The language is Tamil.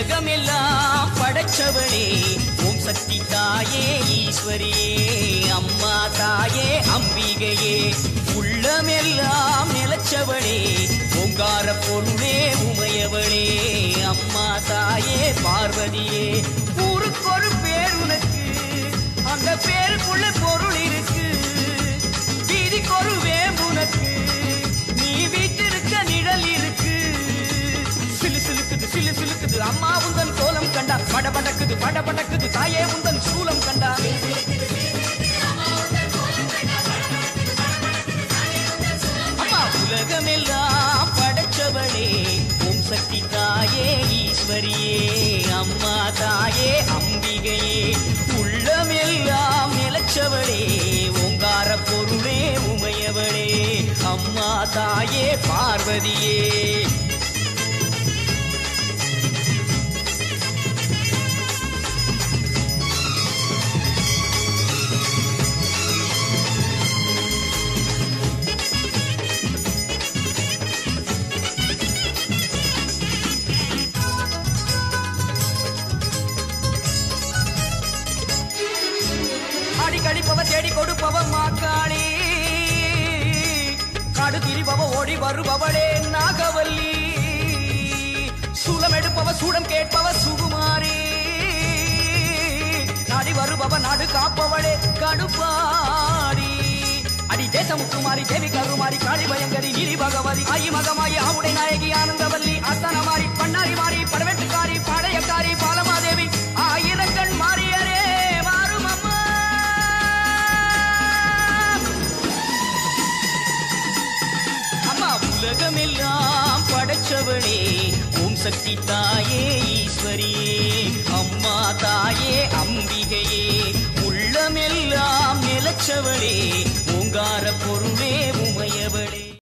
உலகமெல்லாம் படைச்சவளே ஓம் சக்தி தாயே ஈஸ்வரியே அம்மா தாயே அம்பிகையே உள்ளமெல்லாம் நிலச்சவளே ஓங்கார பொருளே உமையவளே அம்மா தாயே பார்வதியே ஊருக்கொரு பேர் உனக்கு அந்த பேருக்குள்ள பொருள் இருக்கு வீதிக்கொரு வேம்புனக்கு நீ வீட்டிருக்க நிழல் இருக்கு சிலு சிலுக்குது சிலு சிலுக்குது அம்மா உந்தன் கோலம் கண்டா பட படக்குது பட படக்குது தாயே உந்தன் சூலம் கண்டா அம்மா உலகமெல்லாம் படைச்சவளே ஓம் சக்தி தாயே ஈஸ்வரியே அம்மா தாயே அம்பிகையே உள்ளமெல்லாம் நிலச்சவளே ஓங்கார பொருளே உமையவளே அம்மா தாயே பார்வதியே அடி கழிப்பவ தேடி கொடுப்பவ மாக்காளி காடு திரிபவ ஓடி வருபவளே நாகவல்லி சூலம் எடுப்பவ சூடம் கேட்பவ சுகுமாரி நாடி வருபவ நாடு காப்பவளே கடுப்பாடி அடி தேசமுத்துமாரி தேவி கருமாரி காளி பயங்கரி கிரி பகவதி ஆயி மகமாயி ஆவுடை நாயகி ஆனந்தவல்லி அத்தனமாரி பண்ணாரி மாறி படவெட்டுக்காரி பாளையக்காரி பாலமாதேவி ஆயிரங்கண் மாறியரே மாறும் அம்மா அம்மா உலகமெல்லாம் படைச்சவளே ஓம் சக்தி தாயே ஈஸ்வரியே அம்மா தாயே அம்பிகையே உள்ளமெல்லாம் நிலச்சவளே ஓங்கார பொருளே